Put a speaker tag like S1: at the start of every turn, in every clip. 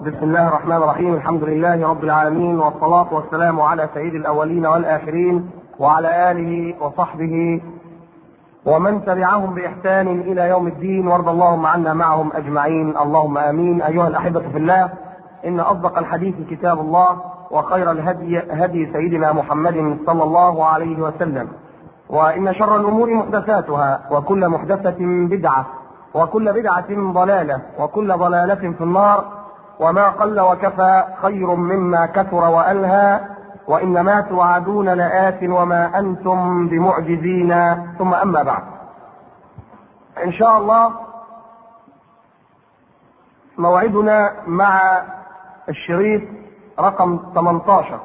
S1: بسم الله الرحمن الرحيم الحمد لله رب العالمين والصلاة والسلام على سيد الأولين والآخرين وعلى آله وصحبه ومن تبعهم بإحسان إلى يوم الدين وارض اللهم عنا معهم أجمعين اللهم آمين أيها الأحبة في الله إن أصدق الحديث كتاب الله وخير الهدي هدي سيدنا محمد صلى الله عليه وسلم وإن شر الأمور محدثاتها وكل محدثة بدعة وكل بدعة ضلالة وكل ضلالة في النار وما قل وكفى خير مما كثر وألهى وإنما توعدون لآت وما أنتم بمعجزين ثم أما بعد إن شاء الله موعدنا مع الشريط رقم 18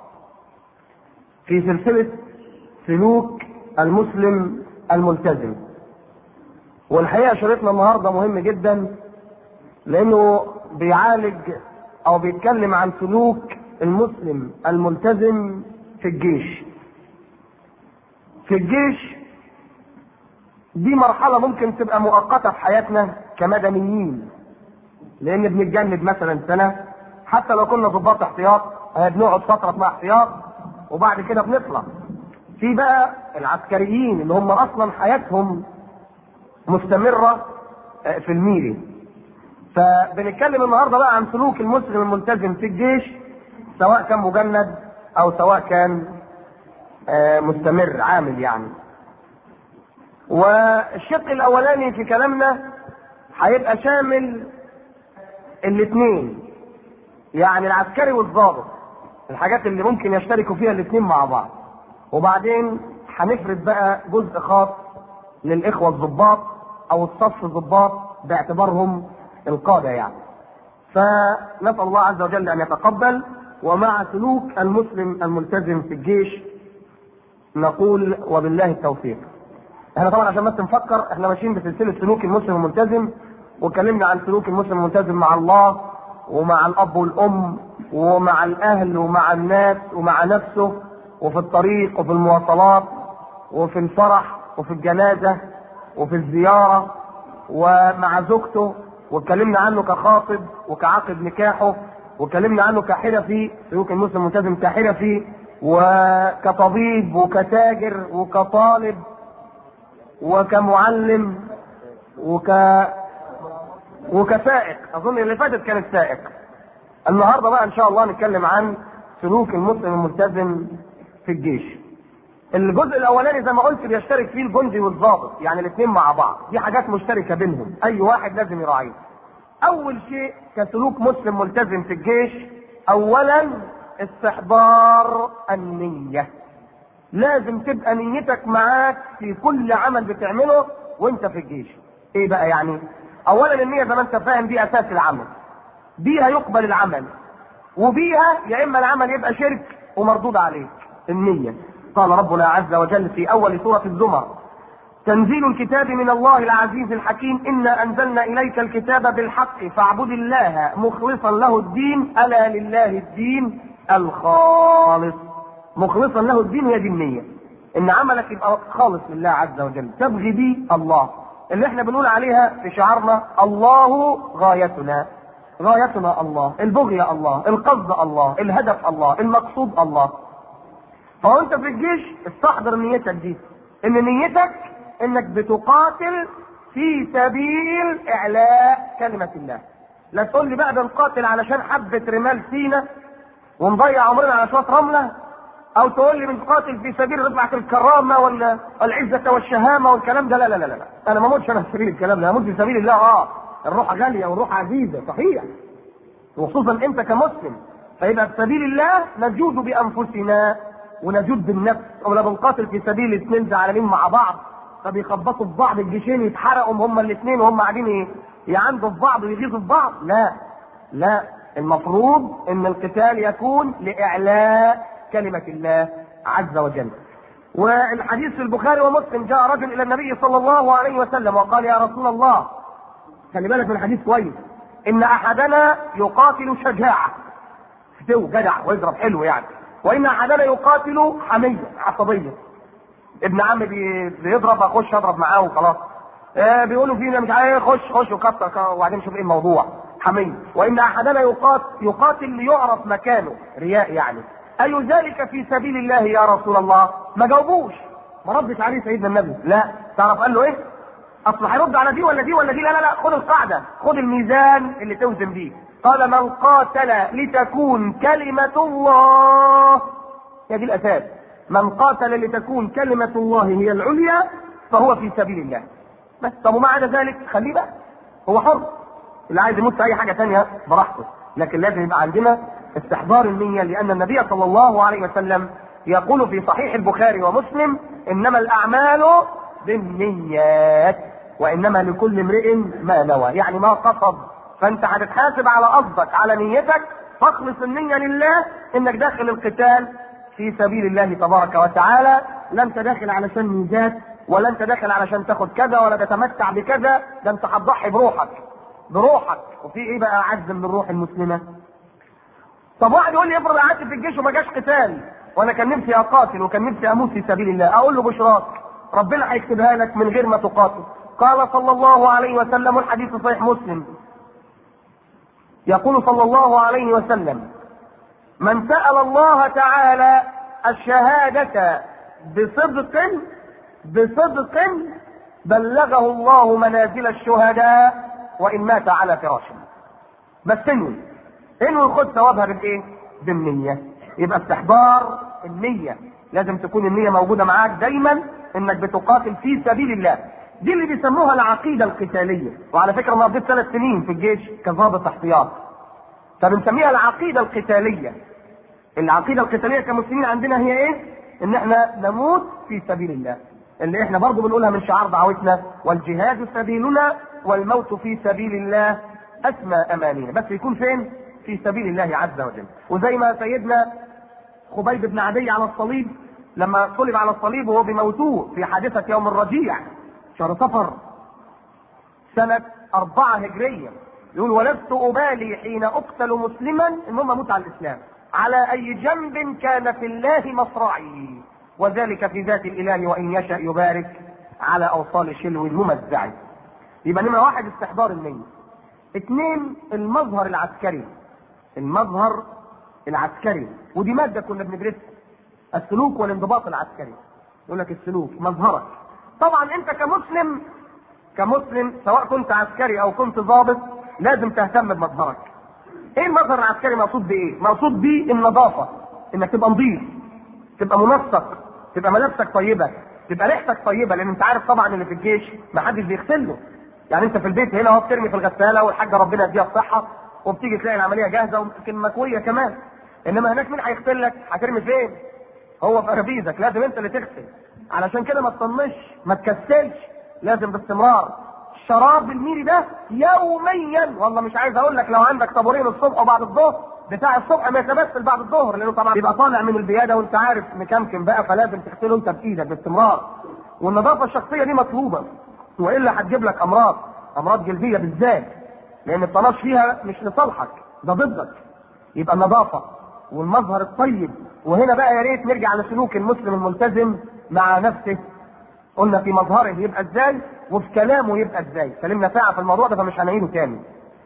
S1: في سلسلة سلوك المسلم الملتزم والحقيقة شريطنا النهاردة مهم جدا لأنه بيعالج أو بيتكلم عن سلوك المسلم الملتزم في الجيش في الجيش دي مرحلة ممكن تبقى مؤقتة في حياتنا كمدنيين لأن بنتجند مثلا سنة حتى لو كنا ضباط احتياط بنقعد فترة مع احتياط وبعد كده بنطلع في بقى العسكريين اللي هم أصلا حياتهم مستمرة في الميري فبنتكلم النهارده بقى عن سلوك المسلم الملتزم في الجيش سواء كان مجند او سواء كان مستمر عامل يعني والشق الاولاني في كلامنا هيبقى شامل الاثنين يعني العسكري والضابط الحاجات اللي ممكن يشتركوا فيها الاثنين مع بعض وبعدين هنفرد بقى جزء خاص للاخوه الضباط او الصف الضباط باعتبارهم القاده يعني فنسال الله عز وجل ان يتقبل ومع سلوك المسلم الملتزم في الجيش نقول وبالله التوفيق احنا طبعا عشان بس نفكر احنا ماشيين بسلسله سلوك المسلم الملتزم واتكلمنا عن سلوك المسلم الملتزم مع الله ومع الاب والام ومع الاهل ومع الناس ومع نفسه وفي الطريق وفي المواصلات وفي الفرح وفي الجنازه وفي الزياره ومع زوجته واتكلمنا عنه كخاطب وكعقد نكاحه واتكلمنا عنه كحرفي سلوك المسلم الملتزم كحرفي وكطبيب وكتاجر وكطالب وكمعلم وك وكسائق اظن اللي فاتت كانت سائق النهارده بقى ان شاء الله نتكلم عن سلوك المسلم الملتزم في الجيش الجزء الاولاني زي ما قلت بيشترك فيه الجندي والضابط يعني الاثنين مع بعض دي حاجات مشتركه بينهم اي واحد لازم يراعيها اول شيء كسلوك مسلم ملتزم في الجيش اولا استحضار النيه لازم تبقى نيتك معاك في كل عمل بتعمله وانت في الجيش ايه بقى يعني اولا النيه زي ما انت فاهم دي اساس العمل بيها يقبل العمل وبيها يا اما العمل يبقى شرك ومردود عليك النيه قال ربنا عز وجل في اول سوره الزمر تنزيل الكتاب من الله العزيز الحكيم انا انزلنا اليك الكتاب بالحق فاعبد الله مخلصا له الدين الا لله الدين الخالص مخلصا له الدين هي دي النيه ان عملك يبقى خالص لله عز وجل تبغي بيه الله اللي احنا بنقول عليها في شعارنا الله غايتنا غايتنا الله البغية الله القصد الله الهدف الله المقصود الله فهو انت في الجيش استحضر نيتك دي ان نيتك انك بتقاتل في سبيل اعلاء كلمة الله لا تقول لي بقى بنقاتل علشان حبة رمال سينا ونضيع عمرنا على شوية رملة او تقول لي بنقاتل في سبيل رفعة الكرامة ولا العزة والشهامة والكلام ده لا لا لا لا انا ما اموتش انا في سبيل الكلام ده اموت في سبيل الله اه الروح غالية والروح عزيزة صحيح وخصوصا انت كمسلم فيبقى في سبيل الله نجود بانفسنا ونجود بالنفس ولا بنقاتل في سبيل اثنين زعلانين مع بعض فبيخبطوا في بعض الجيشين يتحرقوا هما الاثنين وهم قاعدين يعندوا في بعض ويغيظوا في بعض لا لا المفروض ان القتال يكون لاعلاء كلمة الله عز وجل والحديث في البخاري ومسلم جاء رجل الى النبي صلى الله عليه وسلم وقال يا رسول الله خلي بالك من الحديث كويس ان احدنا يقاتل شجاعة فتو جدع ويضرب حلو يعني وان احدنا يقاتل حمية عصبية ابن عم بيضرب اخش اضرب معاه وخلاص آه بيقولوا فينا مش عارف خش خش وكتر وبعدين شوف ايه الموضوع حمية وإن أحدنا يقاتل, يقاتل ليعرف مكانه رياء يعني أي ذلك في سبيل الله يا رسول الله ما جاوبوش ما ردش عليه سيدنا النبي لا تعرف قال له ايه اصل هيرد على دي ولا دي ولا دي لا لا لا خد القاعده خد الميزان اللي توزن بيه قال من قاتل لتكون كلمه الله هي دي الاساس من قاتل لتكون كلمه الله هي العليا فهو في سبيل الله بس طب وما عدا ذلك خليه بقى هو حر اللي عايز يموت في اي حاجه ثانيه براحته لكن لازم يبقى عندنا استحضار النية لأن النبي صلى الله عليه وسلم يقول في صحيح البخاري ومسلم إنما الأعمال بالنيات وإنما لكل امرئ ما نوى يعني ما قصد فأنت هتتحاسب على قصدك على نيتك فاخلص النية لله إنك داخل القتال في سبيل الله تبارك وتعالى لا أنت داخل علشان ميزات ولا أنت داخل علشان تاخد كذا ولا تتمتع بكذا ده أنت هتضحي بروحك بروحك وفي ايه بقى اعز من الروح المسلمه طب واحد يقول لي افرض قعدت في الجيش وما جاش قتال وانا كان نفسي اقاتل وكان نفسي اموت في سبيل الله اقول له بشراك ربنا هيكتبها لك من غير ما تقاتل قال صلى الله عليه وسلم الحديث صحيح مسلم يقول صلى الله عليه وسلم من سأل الله تعالى الشهادة بصدق بصدق بلغه الله منازل الشهداء وإن مات على فراشه بس انوي انوي خد ثوابها بالايه؟ بالنية يبقى استحضار النية لازم تكون النية موجودة معاك دايما انك بتقاتل في سبيل الله دي اللي بيسموها العقيدة القتالية وعلى فكرة انا قضيت ثلاث سنين في الجيش كضابط احتياط فبنسميها العقيدة القتالية العقيدة القتالية كمسلمين عندنا هي ايه؟ ان احنا نموت في سبيل الله اللي احنا برضه بنقولها من شعار دعوتنا والجهاد سبيلنا والموت في سبيل الله اسمى امانينا بس يكون فين؟ في سبيل الله عز وجل وزي ما سيدنا خبيب بن عدي على الصليب لما صلب على الصليب وهو بموتوه في حادثة يوم الرجيع شهر صفر سنة أربعة هجرية يقول ولست أبالي حين أقتل مسلما المهم أموت على الإسلام على أي جنب كان في الله مصرعي وذلك في ذات الإله وإن يشأ يبارك على أوصال شلو ممزع يبقى نمرة واحد استحضار النية اثنين المظهر العسكري المظهر العسكري ودي مادة كنا بندرسها السلوك والانضباط العسكري يقول لك السلوك مظهرك طبعا انت كمسلم كمسلم سواء كنت عسكري او كنت ضابط لازم تهتم بمظهرك ايه المظهر العسكري مقصود بايه مقصود بيه النظافة انك تبقى نظيف تبقى منسق تبقى ملابسك طيبة تبقى ريحتك طيبة لان انت عارف طبعا اللي في الجيش ما حدش بيغسله يعني انت في البيت هنا اهو بترمي في الغسالة والحاجة ربنا يديها الصحة وبتيجي تلاقي العملية جاهزة ويمكن مكوية كمان انما هناك مين هيغسل لك هترمي فين هو في رفيزك لازم انت اللي تغسل علشان كده ما تطنش ما تكسلش لازم باستمرار الشراب الميري ده يوميا والله مش عايز اقول لك لو عندك طابورين الصبح وبعد الظهر بتاع الصبح ما يتبسل بعد الظهر لانه طبعا بيبقى طالع من البياده وانت عارف مكمكم بقى فلازم تغسله انت بايدك باستمرار والنظافه الشخصيه دي مطلوبه والا هتجيب لك امراض امراض جلديه بالذات لان الطناش فيها مش لصالحك ده ضدك يبقى النظافه والمظهر الطيب وهنا بقى يا ريت نرجع لسلوك المسلم الملتزم مع نفسه قلنا في مظهره يبقى ازاي وفي كلامه يبقى ازاي اتكلمنا ساعه في الموضوع ده فمش هنعيده تاني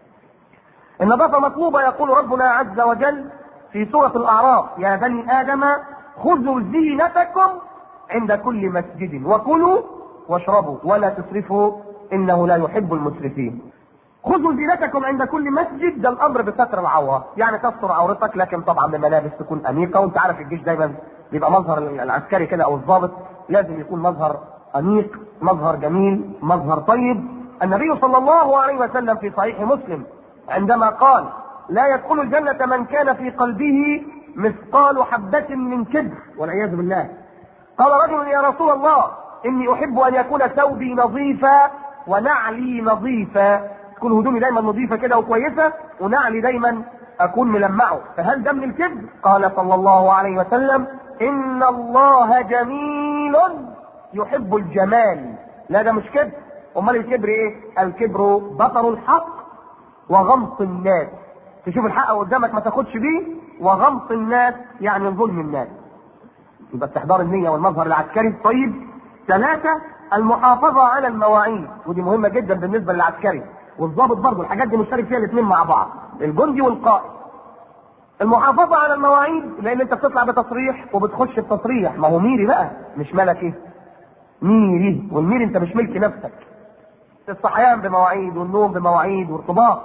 S1: النظافه مطلوبه يقول ربنا عز وجل في سوره الاعراف يا بني ادم خذوا زينتكم عند كل مسجد وكلوا واشربوا ولا تسرفوا انه لا يحب المسرفين خذوا زينتكم عند كل مسجد ده الامر بستر العوره يعني تستر عورتك لكن طبعا بملابس تكون انيقه وانت عارف الجيش دايما بيبقى مظهر العسكري كده او الضابط لازم يكون مظهر انيق مظهر جميل مظهر طيب النبي صلى الله عليه وسلم في صحيح مسلم عندما قال لا يدخل الجنة من كان في قلبه مثقال حبة من كبر والعياذ بالله قال رجل يا رسول الله إني أحب أن يكون ثوبي نظيفا ونعلي نظيفا تكون هدومي دايما نظيفة كده وكويسة ونعلي دايما أكون ملمعه فهل ده من الكبر؟ قال صلى الله عليه وسلم إن الله جميل يحب الجمال لا ده مش كبر امال الكبر ايه الكبر بطر الحق وغمط الناس تشوف الحق قدامك ما تاخدش بيه وغمط الناس يعني ظلم الناس يبقى استحضار النية والمظهر العسكري الطيب ثلاثة المحافظة على المواعيد ودي مهمة جدا بالنسبة للعسكري والضابط برضه الحاجات دي مشترك فيها الاثنين مع بعض الجندي والقائد المحافظة على المواعيد لأن أنت بتطلع بتصريح وبتخش بتصريح ما هو ميري بقى مش ملكي ميري والميري أنت مش ملك نفسك الصحيان بمواعيد والنوم بمواعيد وارتباط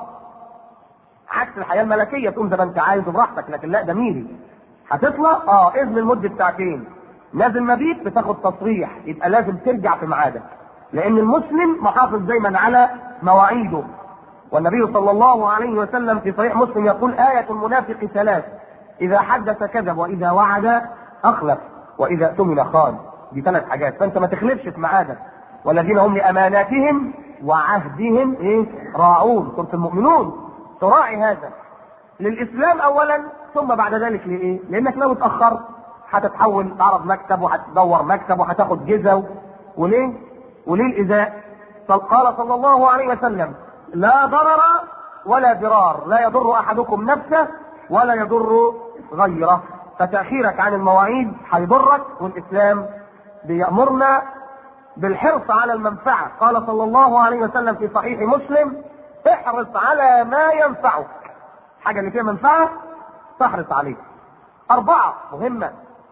S1: عكس الحياة الملكية تقوم زي ما أنت عايز وبراحتك لكن لا ده ميري هتطلع اه اذن لمدة ساعتين نازل مبيت بتاخد تصريح يبقى لازم ترجع في ميعادك لأن المسلم محافظ دايما على مواعيده والنبي صلى الله عليه وسلم في صحيح مسلم يقول آية المنافق ثلاث إذا حدث كذب وإذا وعد أخلف وإذا اؤتمن خان دي ثلاث حاجات فأنت ما تخلفش في ميعادك والذين هم لأماناتهم وعهدهم إيه راعون سورة المؤمنون تراعي هذا للإسلام أولا ثم بعد ذلك لإيه؟ لأنك لو اتأخرت هتتحول تعرض مكتب وهتدور مكتب وهتاخد جزا وليه؟ وليه الإزاء؟ قال صلى الله عليه وسلم لا ضرر ولا ضرار لا يضر احدكم نفسه ولا يضر غيره فتاخيرك عن المواعيد هيضرك والاسلام بيامرنا بالحرص على المنفعه قال صلى الله عليه وسلم في صحيح مسلم احرص على ما ينفعك حاجه اللي فيها منفعه تحرص عليه اربعه مهمه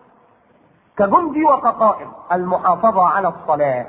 S1: كجندي وكقائد المحافظه على الصلاه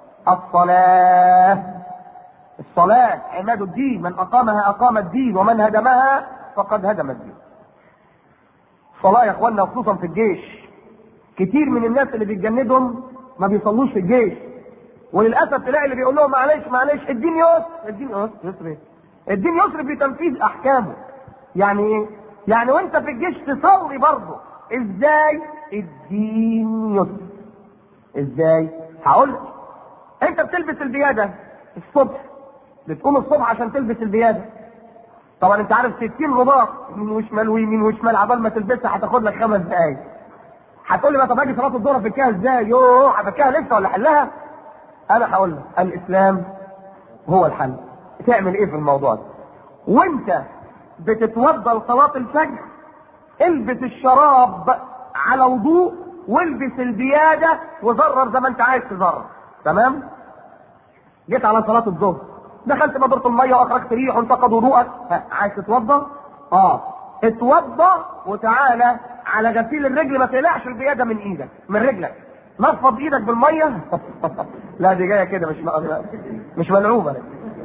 S1: الصلاه الصلاة عماد الدين من أقامها أقام الدين ومن هدمها فقد هدم الدين الصلاة يا إخواننا خصوصا في الجيش كتير من الناس اللي بيتجندهم ما بيصلوش في الجيش وللأسف تلاقي اللي بيقول لهم معلش معلش الدين يسر الدين يسر يسر إيه؟ الدين يسر في تنفيذ أحكامه يعني إيه؟ يعني وأنت في الجيش تصلي برضه إزاي؟ الدين يسر إزاي؟ هقول لك أنت بتلبس البيادة الصبح بتقوم الصبح عشان تلبس البياده طبعا انت عارف 60 رباط يمين وشمال ويمين وشمال عبال ما تلبسها هتاخد لك خمس دقايق هتقول لي ما طب اجي صلاه الظهر افكها ازاي؟ يوه هفكها لسه ولا حلها؟ انا هقول لك الاسلام هو الحل تعمل ايه في الموضوع ده؟ وانت بتتوضا لصلاه الفجر البس الشراب على وضوء والبس البياده وزرر زي ما انت عايز تزرر تمام؟ جيت على صلاه الظهر دخلت مدرة المية واخرجت ريح وانتقد وضوءك عايز تتوضا؟ اه اتوضا وتعالى على غسيل الرجل ما تقلعش البياده من ايدك من رجلك نفض ايدك بالميه لا دي جايه كده مش مش ملعوبه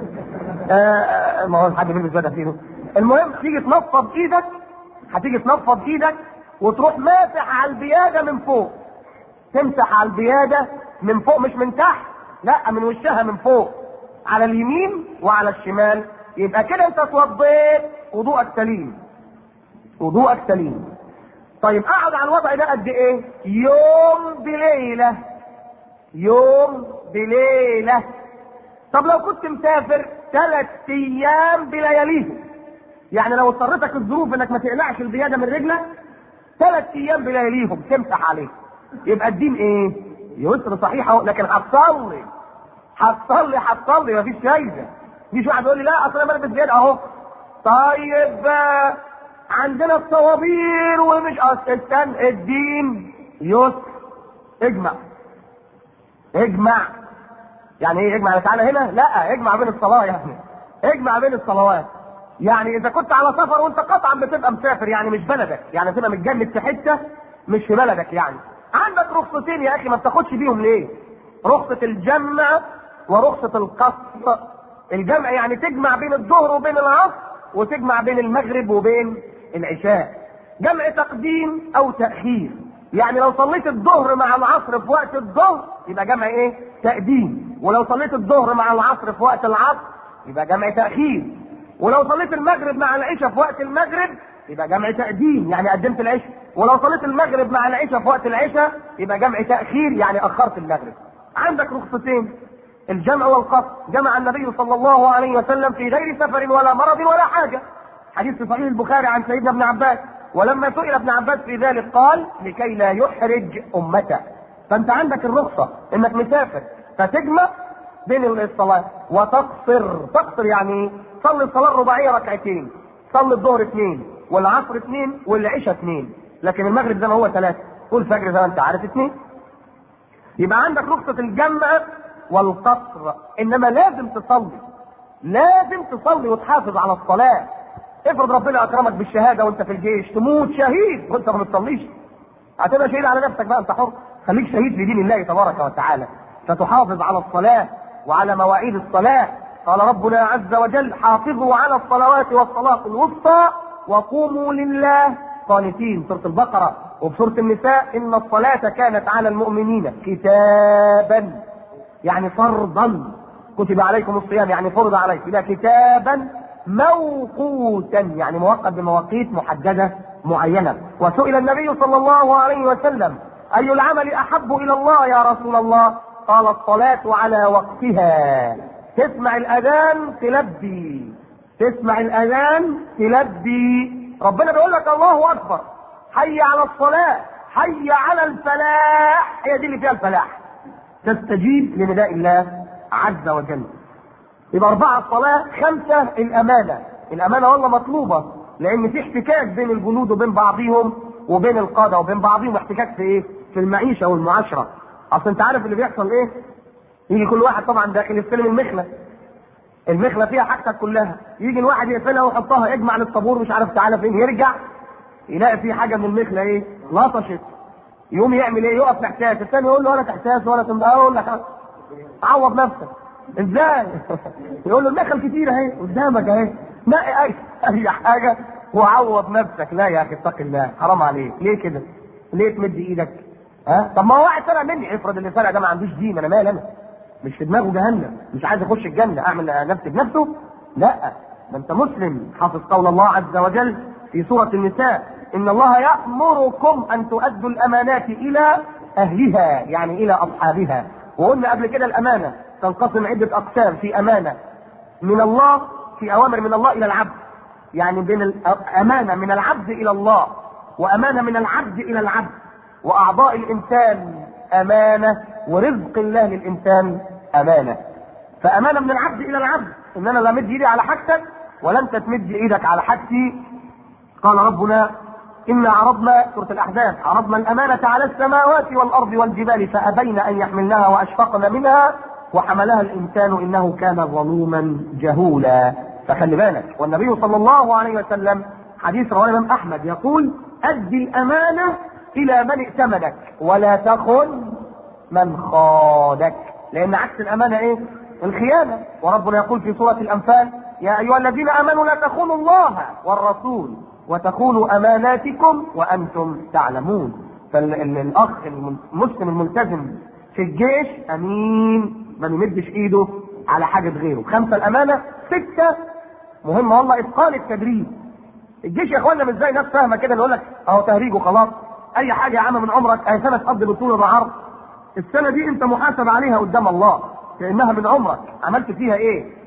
S1: آه ما هو حد بيلبس بدله فيه المهم تيجي تنفض ايدك هتيجي تنفض ايدك وتروح ماسح على البياده من فوق تمسح على البياده من فوق مش من تحت لا من وشها من فوق على اليمين وعلى الشمال يبقى كده انت اتوضيت وضوءك سليم وضوءك سليم طيب قعد على الوضع ده قد ايه يوم بليله يوم بليله طب لو كنت مسافر ثلاث ايام بلياليهم يعني لو اضطرتك الظروف انك ما تقلعش البياده من رجلك ثلاث ايام بلياليهم تمسح عليه يبقى الدين ايه يسر صحيح لكن هتصلي هتصلي هتصلي مفيش فايده مفيش واحد يقول لي لا اصل انا بلبس جد اهو طيب عندنا الصوابير ومش استنى الدين يسر اجمع اجمع يعني ايه اجمع تعالى هنا لا اجمع بين الصلاه يعني اجمع بين الصلوات يعني اذا كنت على سفر وانت قطعا بتبقى مسافر يعني مش بلدك يعني تبقى متجند في حته مش في بلدك يعني عندك رخصتين يا اخي ما بتاخدش بيهم ليه رخصه الجمع ورخصة القصر الجمع يعني تجمع بين الظهر وبين العصر وتجمع بين المغرب وبين العشاء جمع تقديم او تأخير يعني لو صليت الظهر مع العصر في وقت الظهر يبقى جمع ايه تقديم ولو صليت الظهر مع العصر في وقت العصر يبقى جمع تأخير ولو صليت المغرب مع العشاء في وقت المغرب يبقى جمع تقديم يعني قدمت العشاء ولو صليت المغرب مع العشاء في وقت العشاء يبقى جمع تأخير يعني أخرت المغرب عندك رخصتين الجمع والقصر جمع النبي صلى الله عليه وسلم في غير سفر ولا مرض ولا حاجة حديث في صحيح البخاري عن سيدنا ابن عباس ولما سئل ابن عباس في ذلك قال لكي لا يحرج امته فانت عندك الرخصة انك مسافر فتجمع بين الصلاة وتقصر تقصر يعني صلي الصلاة الرباعية ركعتين صلي الظهر اثنين والعصر اثنين والعشاء اثنين لكن المغرب زي ما هو ثلاثة والفجر زي ما انت عارف اثنين يبقى عندك رخصة الجمع والقصر انما لازم تصلي لازم تصلي وتحافظ على الصلاه افرض ربنا اكرمك بالشهاده وانت في الجيش تموت شهيد وانت ما بتصليش هتبقى شهيد على نفسك بقى انت حر خليك شهيد في دين الله تبارك وتعالى فتحافظ على الصلاه وعلى مواعيد الصلاه قال ربنا عز وجل حافظوا على الصلوات والصلاه الوسطى وقوموا لله قانتين سوره البقره وفي النساء ان الصلاه كانت على المؤمنين كتابا يعني فرضا كتب عليكم الصيام يعني فرض عليكم لا كتابا موقوتا يعني موقت بمواقيت محدده معينه وسئل النبي صلى الله عليه وسلم اي العمل احب الى الله يا رسول الله قال الصلاه على وقتها تسمع الاذان تلبي تسمع الاذان تلبي ربنا بيقول لك الله اكبر حي على الصلاه حي على الفلاح هي دي اللي فيها الفلاح تستجيب لنداء الله عز وجل يبقى أربعة الصلاة خمسة الأمانة الأمانة والله مطلوبة لأن في احتكاك بين الجنود وبين بعضهم وبين القادة وبين بعضهم احتكاك في إيه؟ في المعيشة والمعاشرة أصل أنت عارف اللي بيحصل إيه؟ يجي كل واحد طبعا داخل يستلم المخلة المخلة فيها حاجتك كلها يجي الواحد يقفلها ويحطها يجمع للطابور مش عارف تعالى فين يرجع يلاقي في حاجة من المخلة إيه؟ لطشت يقوم يعمل ايه؟ يقف تحتاس، الثاني يقول له ولا تحتاس ولا تنبقى اقول لك عوض نفسك. ازاي؟ يقول له النخل كتير اهي قدامك اهي. نقي اي اي حاجه وعوض نفسك، لا يا اخي اتق الله، حرام عليك، ليه كده؟ ليه تمد ايدك؟ ها؟ طب ما هو واحد سرق مني، افرض اللي سرق ده ما عندوش دين، انا مالي انا؟ مش في دماغه جهنم، مش عايز يخش الجنه، اعمل نفسي بنفسه؟ لا، ده انت مسلم، حافظ قول الله عز وجل في سوره النساء، ان الله يامركم ان تؤدوا الامانات الى اهلها يعني الى اصحابها وقلنا قبل كده الامانه تنقسم عده اقسام في امانه من الله في اوامر من الله الى العبد يعني بين امانه من العبد الى الله وامانه من العبد الى العبد واعضاء الانسان امانه ورزق الله للانسان امانه فامانه من العبد الى العبد ان انا لا مد ايدي على حاجتك ولا انت تمد ايدك على حاجتي قال ربنا إنا عرضنا سورة الأحزاب عرضنا الأمانة على السماوات والأرض والجبال فأبين أن يحملنها وأشفقن منها وحملها الإنسان إنه كان ظلوما جهولا فخلي بالك والنبي صلى الله عليه وسلم حديث رواه الإمام أحمد يقول أدي الأمانة إلى من ائتمنك ولا تخن من خانك لأن عكس الأمانة إيه؟ الخيانة وربنا يقول في سورة الأنفال يا أيها الذين آمنوا لا تخونوا الله والرسول وتخونوا اماناتكم وانتم تعلمون فالاخ المسلم الملتزم في الجيش امين ما يمدش ايده على حاجه غيره خمسه الامانه سته مهم والله اتقان التدريب الجيش يا اخوانا مش زي ناس فاهمه كده اللي يقول لك اهو تهريج وخلاص اي حاجه يا عم من عمرك اي سنه تقضي بطوله بعرض السنه دي انت محاسب عليها قدام الله لانها من عمرك عملت فيها ايه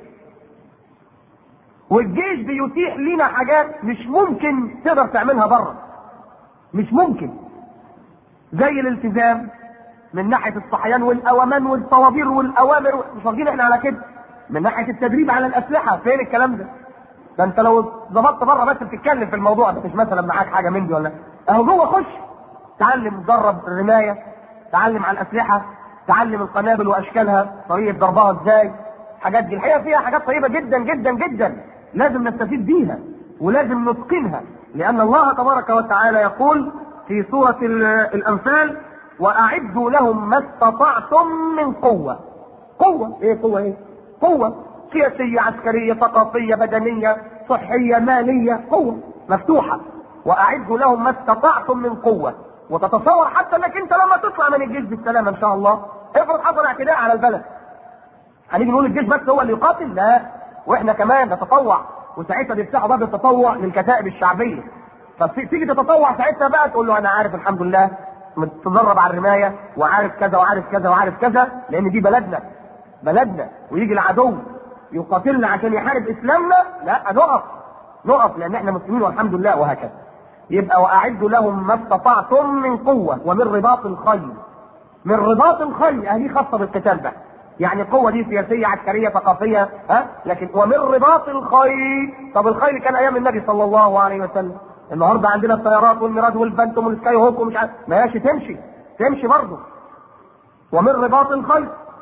S1: والجيش بيتيح لنا حاجات مش ممكن تقدر تعملها بره مش ممكن زي الالتزام من ناحيه الصحيان والاوامان والطوابير والاوامر مش واخدين احنا على كده من ناحيه التدريب على الاسلحه فين الكلام ده ده انت لو ظبطت بره بس بتتكلم في الموضوع ده مش مثلا معاك حاجه من دي ولا اهو جوه خش تعلم درب الرمايه تعلم على الاسلحه تعلم القنابل واشكالها طريقه ضربها ازاي حاجات دي الحقيقه فيها حاجات طيبه جدا جدا جدا لازم نستفيد بيها ولازم نتقنها لان الله تبارك وتعالى يقول في سوره الانفال واعدوا لهم ما استطعتم من قوه قوه ايه قوه ايه قوه سياسيه عسكريه ثقافيه بدنيه صحيه ماليه قوه مفتوحه واعدوا لهم ما استطعتم من قوه وتتصور حتى انك انت لما تطلع من الجيش بالسلامه ان شاء الله افرض حصل اعتداء على البلد هنيجي نقول الجيش بس هو اللي يقاتل لا واحنا كمان نتطوع وساعتها بيفتحوا باب التطوع للكتائب الشعبيه فتيجي تتطوع ساعتها بقى تقول له انا عارف الحمد لله متدرب على الرمايه وعارف كذا وعارف كذا وعارف كذا لان دي بلدنا بلدنا ويجي العدو يقاتلنا عشان يحارب اسلامنا لا نقف نقف لان احنا مسلمين والحمد لله وهكذا يبقى واعدوا لهم ما استطعتم من قوه ومن رباط الخيل من رباط الخيل اهي خاصه بالقتال بقى يعني قوه دي سياسيه عسكريه ثقافيه ها لكن ومن رباط الخيل طب الخيل كان ايام النبي صلى الله عليه وسلم النهارده عندنا الطيارات والميراد والبنتم والسكاي هوك ومش عارف ماشي تمشي تمشي برضه ومن رباط الخيل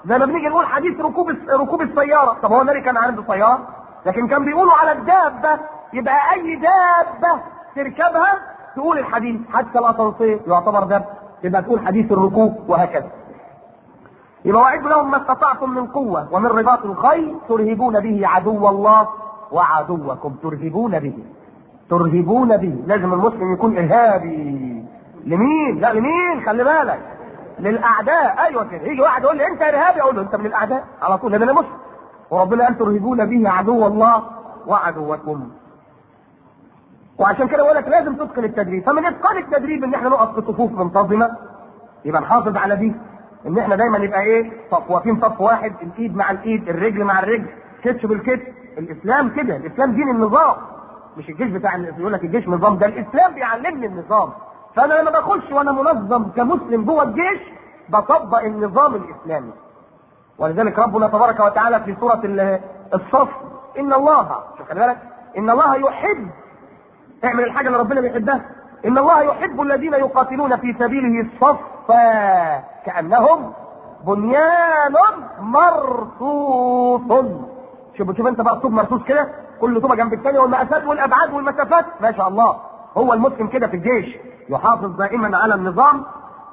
S1: زي ما بنيجي نقول حديث ركوب ركوب السياره طب هو النبي كان عنده سياره لكن كان بيقولوا على الدابه يبقى اي دابه تركبها تقول الحديث حتى الاسانسير يعتبر دابه يبقى تقول حديث الركوب وهكذا يبقى وعدوا لهم ما استطعتم من قوة ومن رباط الخيل ترهبون به عدو الله وعدوكم ترهبون به ترهبون به لازم المسلم يكون إرهابي لمين؟ لا لمين؟ خلي بالك للأعداء أيوه كده يجي واحد يقول لي أنت إرهابي أقول له أنت من الأعداء على طول لأن أنا مسلم وربنا قال ترهبون به عدو الله وعدوكم وعشان كده بقول لك لازم تتقن التدريب فمن اتقان التدريب ان احنا نقف في صفوف منتظمه يبقى نحافظ على دي ان احنا دايما نبقى ايه صف واقفين صف واحد الايد مع الايد الرجل مع الرجل كتف بالكتف الاسلام كده الاسلام دين النظام مش الجيش بتاع يقول لك الجيش نظام ده الاسلام بيعلمني النظام فانا لما بخش وانا منظم كمسلم جوه الجيش بطبق النظام الاسلامي ولذلك ربنا تبارك وتعالى في سوره الصف ان الله شوف خلي بالك ان الله يحب اعمل الحاجه اللي ربنا بيحبها ان الله يحب الذين يقاتلون في سبيله صفا كانهم بنيان مرصوص شوف شوف انت بقى طوب مرصوص كده كل طوبه جنب الثانيه والمقاسات والابعاد والمسافات ما شاء الله هو المسلم كده في الجيش يحافظ دائما على النظام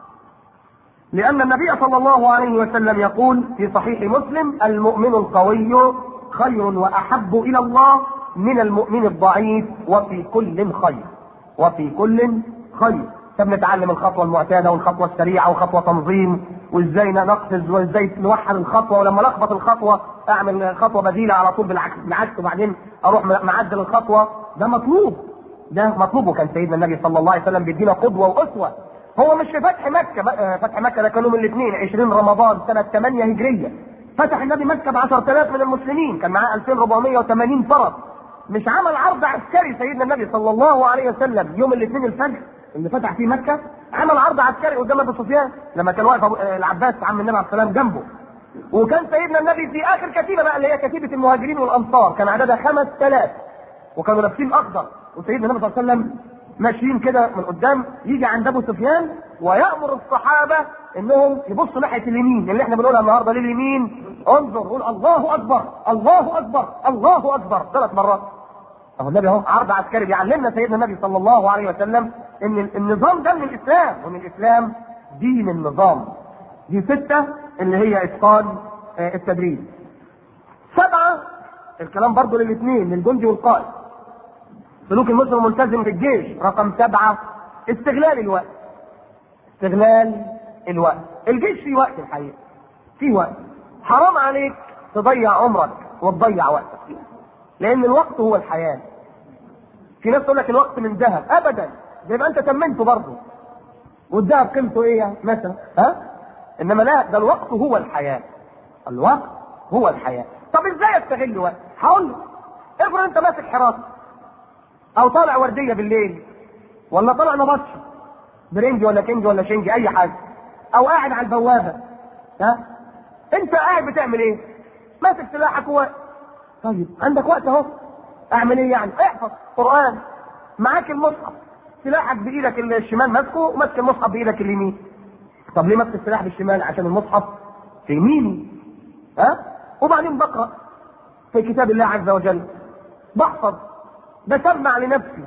S1: لان النبي صلى الله عليه وسلم يقول في صحيح مسلم المؤمن القوي خير واحب الى الله من المؤمن الضعيف وفي كل خير وفي كل خير فبنتعلم الخطوه المعتاده والخطوه السريعه وخطوه تنظيم وازاي نقفز وازاي نوحد الخطوه ولما لخبط الخطوه اعمل خطوه بديله على طول بالعكس بالعكس وبعدين اروح معدل الخطوه ده مطلوب ده مطلوب وكان سيدنا النبي صلى الله عليه وسلم بيدينا قدوه واسوه هو مش في فتح مكه فتح مكه ده كان يوم الاثنين 20 رمضان سنه 8 هجريه فتح النبي مكه ب 10000 من المسلمين كان معاه 2480 فرس مش عمل عرض عسكري سيدنا النبي صلى الله عليه وسلم يوم الاثنين الفجر اللي فتح فيه مكه عمل عرض عسكري قدام ابو سفيان لما كان واقف العباس عم النبي عليه السلام جنبه وكان سيدنا النبي في اخر كتيبه بقى اللي هي كتيبه المهاجرين والانصار كان عددها 5000 وكانوا لابسين اخضر وسيدنا النبي صلى الله عليه وسلم ماشيين كده من قدام يجي عند ابو سفيان ويامر الصحابه انهم يبصوا ناحيه اليمين اللي احنا بنقولها النهارده لليمين انظر قول الله اكبر الله اكبر الله اكبر ثلاث مرات اهو النبي اهو عرض عسكري بيعلمنا سيدنا النبي صلى الله عليه وسلم ان النظام ده من الاسلام وان الاسلام دين النظام دي ستة اللي هي اتقان التدريب سبعة الكلام برضو للاثنين للجندي والقائد سلوك المسلم الملتزم في الجيش رقم سبعة استغلال الوقت استغلال الوقت الجيش فيه وقت الحقيقة فيه وقت حرام عليك تضيع عمرك وتضيع وقتك فيه لان الوقت هو الحياه في ناس تقول لك الوقت من ذهب ابدا ده يبقى انت تمنته برضه والذهب قيمته ايه يعني مثلا ها انما لا ده الوقت هو الحياه الوقت هو الحياه طب ازاي استغل وقت هقول لك افرض انت ماسك حراسه او طالع ورديه بالليل ولا طالع نبطشه برنج ولا كنج ولا شنج اي حاجه او قاعد على البوابه ها انت قاعد بتعمل ايه ماسك سلاحك وواقف طيب عندك وقت اهو اعمل ايه يعني احفظ قران معاك المصحف سلاحك بايدك الشمال ماسكه وماسك المصحف بايدك اليمين طب ليه ماسك السلاح بالشمال عشان المصحف في يميني ها وبعدين بقرا في كتاب الله عز وجل بحفظ بسمع لنفسي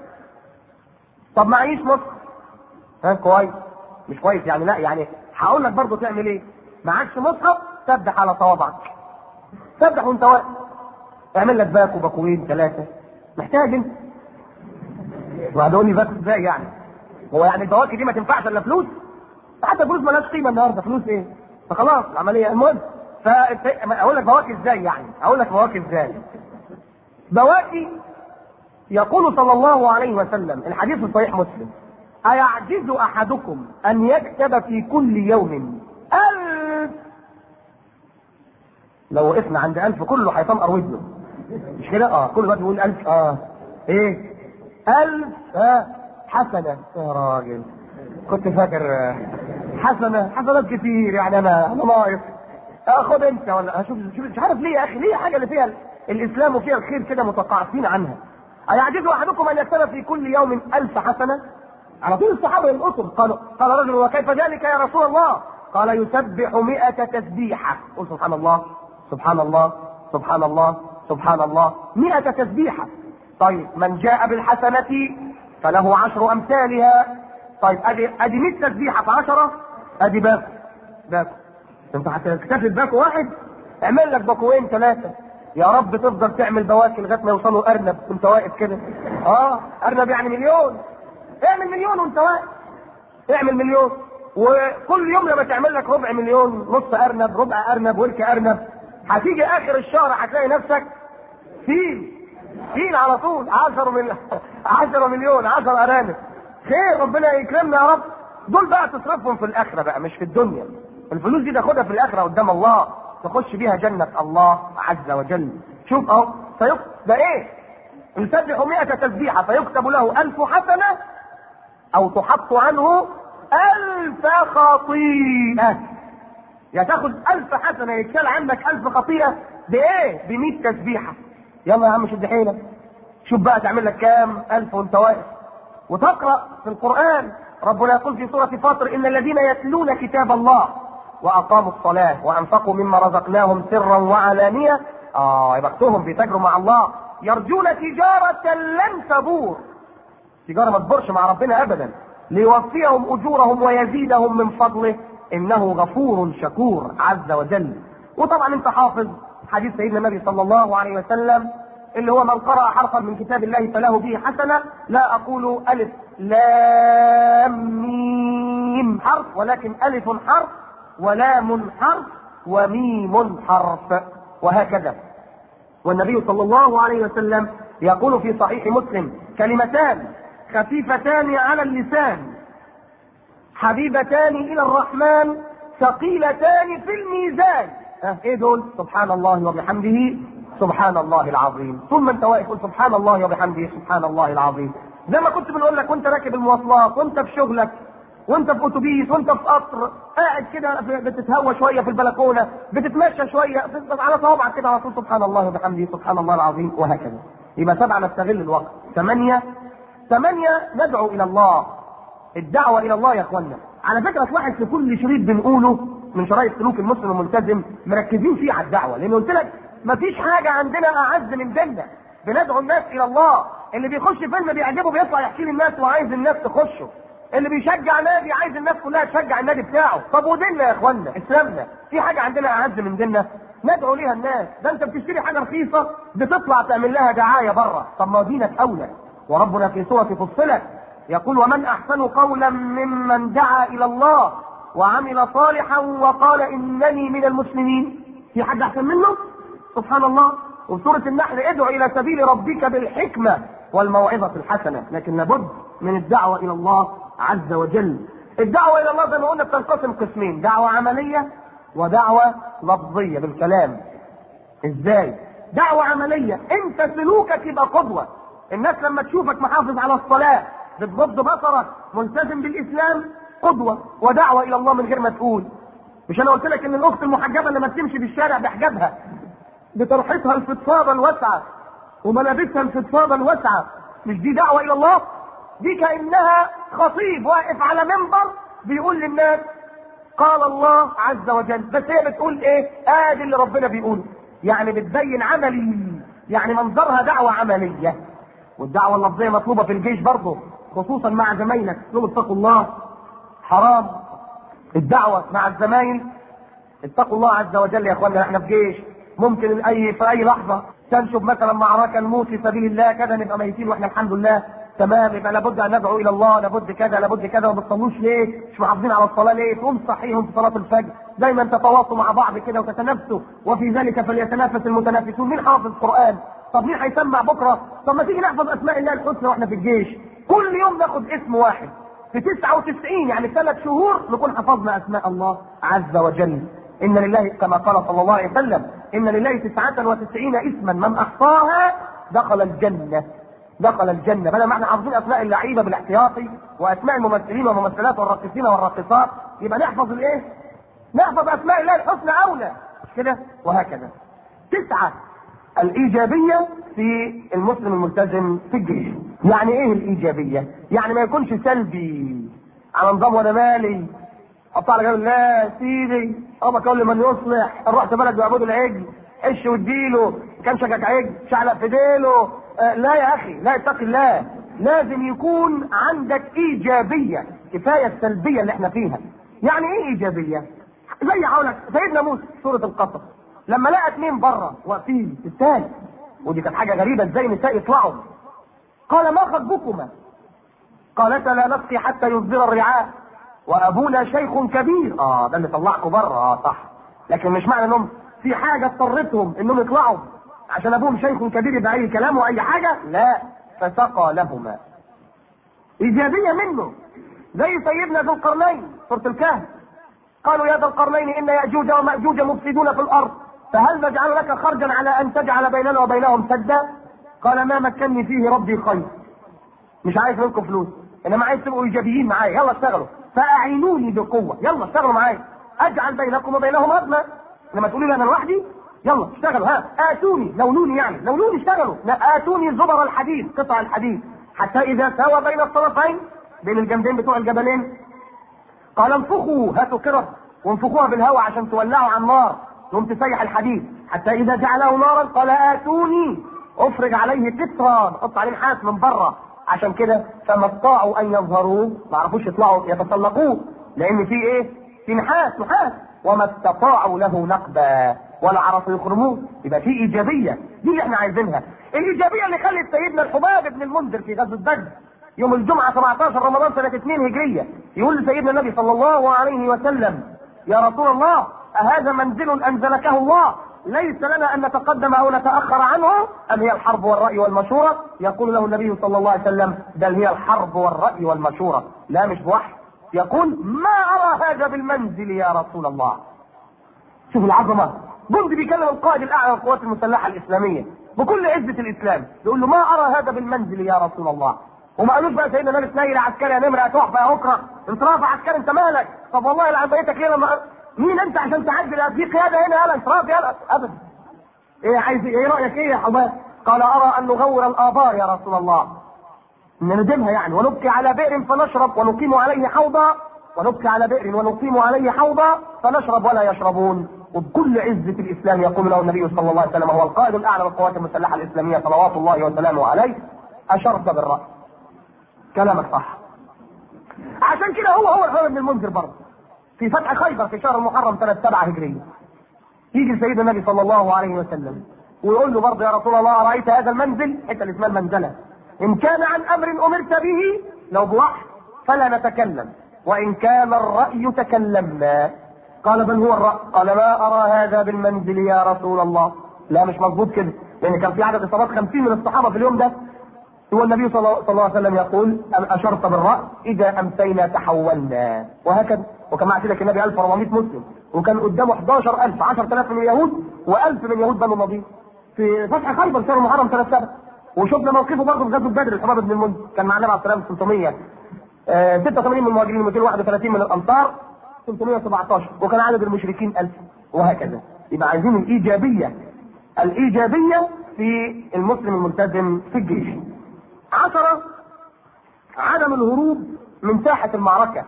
S1: طب معيش مصحف ها كويس مش كويس يعني لا يعني هقول لك برضه تعمل ايه معكش مصحف سبح على صوابعك سبح وانت واقف اعمل لك باكو باكوين ثلاثة محتاج انت وهتقول لي باكو ازاي يعني هو يعني البواكي دي ما تنفعش الا فلوس حتى الفلوس مالهاش قيمه النهارده فلوس ايه فخلاص العمليه المهم فاقول لك بواكي ازاي يعني اقول لك بواكي ازاي بواكي يقول صلى الله عليه وسلم الحديث في صحيح مسلم أيعجز أحدكم أن يكتب في كل يوم ألف لو وقفنا عند ألف كله هيطمقر ودنه مش كده؟ اه كل وقت يقول ألف اه ايه؟ ألف اه حسنة يا راجل كنت فاكر آه، حسنة حسنات كتير يعني أنا أنا ناقص آه خد أنت ولا شوف شوف مش عارف ليه يا أخي ليه حاجة اللي فيها الإسلام وفيها الخير كده متقاعسين عنها أيعجز أحدكم أن يكتب في كل يوم ألف حسنة على طول الصحابة يلقطوا قالوا قال رجل وكيف ذلك يا رسول الله قال يسبح مئة تسبيحة قل سبحان الله سبحان الله سبحان الله سبحان الله مئة تسبيحة طيب من جاء بالحسنة فله عشر أمثالها طيب ادي ادي 100 تسبيحة في 10 ادي باكو باكو انت هتكتفي بباكو واحد اعمل لك باكوين ثلاثة يا رب تفضل تعمل بواكي لغايه ما يوصلوا ارنب وانت واقف كده اه ارنب يعني مليون اعمل مليون وانت واقف اعمل مليون وكل يوم لما تعمل لك ربع مليون نص ارنب ربع ارنب ورك ارنب هتيجي اخر الشهر هتلاقي نفسك فيل فيل على طول 10 مليون 10 مليون 10 ارانب خير ربنا يكرمنا يا رب دول بقى تصرفهم في الاخره بقى مش في الدنيا الفلوس دي تاخدها في الاخره قدام الله تخش بيها جنة الله عز وجل شوف اهو فيك... ده ايه يسبح مئة تسبيحة فيكتب له ألف حسنة أو تحط عنه ألف خطيئة يا تاخد ألف حسنة يتشال عنك ألف خطيئة بإيه؟ بمئة تسبيحة يلا يا عم شد حيلك شوف بقى تعمل لك كام ألف وأنت واقف وتقرأ في القرآن ربنا يقول في سورة فاطر إن الذين يتلون كتاب الله واقاموا الصلاه وانفقوا مما رزقناهم سرا وعلانيه اه يبقى اختهم بيتاجروا مع الله يرجون تجاره لن تبور تجاره ما تبورش مع ربنا ابدا ليوفيهم اجورهم ويزيدهم من فضله انه غفور شكور عز وجل وطبعا انت حافظ حديث سيدنا النبي صلى الله عليه وسلم اللي هو من قرأ حرفا من كتاب الله فله به حسنة لا أقول ألف لام ميم حرف ولكن ألف حرف ولام حرف وميم حرف وهكذا والنبي صلى الله عليه وسلم يقول في صحيح مسلم كلمتان خفيفتان على اللسان حبيبتان الى الرحمن ثقيلتان في الميزان ها ايه دول سبحان الله وبحمده سبحان الله العظيم ثم انت واقف قول سبحان الله وبحمده سبحان الله العظيم زي ما كنت بنقول لك وانت راكب المواصلات وانت في شغلك وانت في اتوبيس وانت في قطر قاعد كده بتتهوى شويه في البلكونه بتتمشى شويه على صوابعك كده على طول سبحان الله وبحمده سبحان الله العظيم وهكذا يبقى سبعه نستغل الوقت ثمانيه ثمانيه ندعو الى الله الدعوه الى الله يا اخوانا على فكره تلاحظ في كل شريط بنقوله من شرايط سلوك المسلم الملتزم مركزين فيه على الدعوه لان قلت لك مفيش حاجه عندنا اعز من ديننا بندعو الناس الى الله اللي بيخش فيلم بيعجبه بيطلع يحكي للناس وعايز الناس تخشه اللي بيشجع نادي عايز الناس كلها تشجع النادي بتاعه طب وديننا يا اخوانا اسلامنا في حاجه عندنا اعز من ديننا ندعو ليها الناس ده انت بتشتري حاجه رخيصه بتطلع تعمل لها دعايه بره طب ما دينك اولى وربنا في سوره فصلت يقول ومن احسن قولا ممن دعا الى الله وعمل صالحا وقال انني من المسلمين في حد احسن منه سبحان الله وفي سوره النحل ادعو الى سبيل ربك بالحكمه والموعظه الحسنه لكن لابد من الدعوه الى الله عز وجل الدعوة إلى الله زي ما قلنا بتنقسم قسمين دعوة عملية ودعوة لفظية بالكلام ازاي دعوة عملية انت سلوكك يبقى قدوة الناس لما تشوفك محافظ على الصلاة بتغض بصرك ملتزم بالإسلام قدوة ودعوة إلى الله من غير ما تقول مش أنا قلت لك إن الأخت المحجبة لما تمشي بالشارع بحجابها بطرحتها الفضفاضة الواسعة وملابسها الفضفاضة الواسعة مش دي دعوة إلى الله دي كانها خطيب واقف على منبر بيقول للناس قال الله عز وجل بس هي بتقول ايه ادي اللي ربنا بيقوله يعني بتبين عملي يعني منظرها دعوة عملية والدعوة اللفظية مطلوبة في الجيش برضه خصوصا مع زمايلك تقول اتقوا الله حرام الدعوة مع الزمايل اتقوا الله عز وجل يا اخوانا احنا في جيش ممكن اي في اي لحظة تنشب مثلا معركة نموت في سبيل الله كذا نبقى ميتين واحنا الحمد لله تمام يبقى لابد ان ندعو الى الله لابد كذا لابد كذا وما بتصلوش ليه؟ مش محافظين على الصلاه ليه؟ تقوم صحيهم في صلاه الفجر دايما تتواصوا مع بعض كده وتتنافسوا وفي ذلك فليتنافس المتنافسون مين حافظ قران؟ طب مين هيسمع بكره؟ طب ما تيجي نحفظ اسماء الله الحسنى واحنا في الجيش كل يوم ناخد اسم واحد في 99 يعني ثلاث شهور نكون حفظنا اسماء الله عز وجل ان لله كما قال صلى الله عليه وسلم ان لله تسعة وتسعين اسما من احصاها دخل الجنه دخل الجنة بدل ما احنا حافظين اسماء اللعيبة بالاحتياطي واسماء الممثلين والممثلات والراقصين والراقصات يبقى نحفظ الايه؟ نحفظ اسماء الله الحسنى اولى مش كده؟ وهكذا. تسعة الايجابية في المسلم الملتزم في الجيش. يعني ايه الايجابية؟ يعني ما يكونش سلبي على نظام وانا مالي قطع على جنب لا سيدي الله كل من يصلح ان رحت بلد بيعبدوا العجل عش واديله كان شكك عجل شعلق في ديله آه لا يا اخي لا اتق الله لازم يكون عندك ايجابيه كفايه السلبيه اللي احنا فيها يعني ايه ايجابيه زي حولك سيدنا موسى سوره القصص لما لقى اتنين بره واقفين في الثاني ودي كانت حاجه غريبه ازاي نساء يطلعوا قال ما خطبكما قالتا لا نسقي حتى يصدر الرعاء وابونا شيخ كبير اه ده اللي طلعكم بره اه صح لكن مش معنى انهم في حاجه اضطرتهم انهم يطلعوا عشان ابوهم شيخ كبير يبقى اي كلام واي حاجه لا فسقى لهما ايجابيه منه زي سيدنا ذو القرنين سوره الكهف قالوا يا ذا القرنين ان ياجوج وماجوج مفسدون في الارض فهل نجعل لك خرجا على ان تجعل بيننا وبينهم سدا قال ما مكنني فيه ربي خير مش عايز منكم فلوس انما عايز تبقوا ايجابيين معايا يلا اشتغلوا فاعينوني بقوه يلا اشتغلوا معايا اجعل بينكم وبينهم ردما لما تقولوا لي انا لوحدي يلا اشتغلوا ها اتوني لونوني يعني لونوني اشتغلوا لا اتوني زبر الحديد قطع الحديد حتى اذا ساوى بين الطرفين بين الجنبين بتوع الجبلين قال انفخوا هاتوا كرة وانفخوها بالهواء عشان تولعوا على النار ثم تسيح الحديد حتى اذا جعله نارا قال اتوني افرج عليه قطرا حط عليه نحاس من بره عشان كده فما استطاعوا ان يظهروه ما عرفوش يطلعوا يتسلقوه لان في ايه في نحاس نحاس وما استطاعوا له نقبا ولا عرفوا يخرموه يبقى في ايجابيه دي اللي احنا عايزينها الايجابيه اللي خلت سيدنا الحباب بن المنذر في غزوه بدر يوم الجمعه 17 رمضان سنه 2 هجريه يقول لسيدنا النبي صلى الله عليه وسلم يا رسول الله أهذا منزل أنزلكه الله ليس لنا أن نتقدم أو نتأخر عنه أم هي الحرب والرأي والمشورة يقول له النبي صلى الله عليه وسلم بل هي الحرب والرأي والمشورة لا مش بوحي يقول ما أرى هذا بالمنزل يا رسول الله شوف العظمة جندي بيكلم القائد الأعلى للقوات المسلحة الإسلامية بكل عزة الإسلام يقول له ما أرى هذا بالمنزل يا رسول الله وما قالوش بقى سيدنا النبي تنيل عسكري يا نمرة تحفة يا أكرة انت رافع عسكري انت مالك طب والله العظيم بقيتك ليه لما مين انت عشان تعدل في قياده هنا يلا انت رافع يلا ابدا ايه عايز ايه رايك ايه يا حماد قال ارى ان نغور الابار يا رسول الله ندمها يعني ونبكي على بئر فنشرب ونقيم عليه حوضا ونبكي على بئر ونقيم عليه حوضا فنشرب ولا يشربون وبكل عزة الإسلام يقول له النبي صلى الله عليه وسلم هو القائد الأعلى للقوات المسلحة الإسلامية صلوات الله وسلامه عليه أشرت بالرأس كلامك صح عشان كده هو هو الحر بن المنذر برضه في فتح خيبر في شهر المحرم سنة 7 هجرية يجي سيدنا النبي صلى الله عليه وسلم ويقول له برضه يا رسول الله أرأيت هذا المنزل حتى اللي اسمها المنزلة إن كان عن أمر أمرت به لو بوحي فلا نتكلم وإن كان الرأي تكلمنا قال بل هو الرأي قال ما أرى هذا بالمنزل يا رسول الله لا مش مظبوط كده لأن كان في عدد إصابات 50 من الصحابة في اليوم ده هو النبي صلى الله عليه وسلم يقول أم أشرت بالرأس إذا أمسينا تحولنا وهكذا وكان مع كده النبي 1400 مسلم وكان قدامه 11000 10000 من اليهود و1000 من يهود بنو النضير في فتح خيبر شهر محرم سنة 7 وشفنا موقفه برضه في غزوة بدر الحباب بن المنذر كان مع النبي عليه الصلاة والسلام 300 آه 86 من المهاجرين 231 من الأنصار 317 وكان عدد المشركين 1000 وهكذا يبقى عايزين الإيجابية الإيجابية في المسلم الملتزم في الجيش عشرة عدم الهروب من ساحة المعركة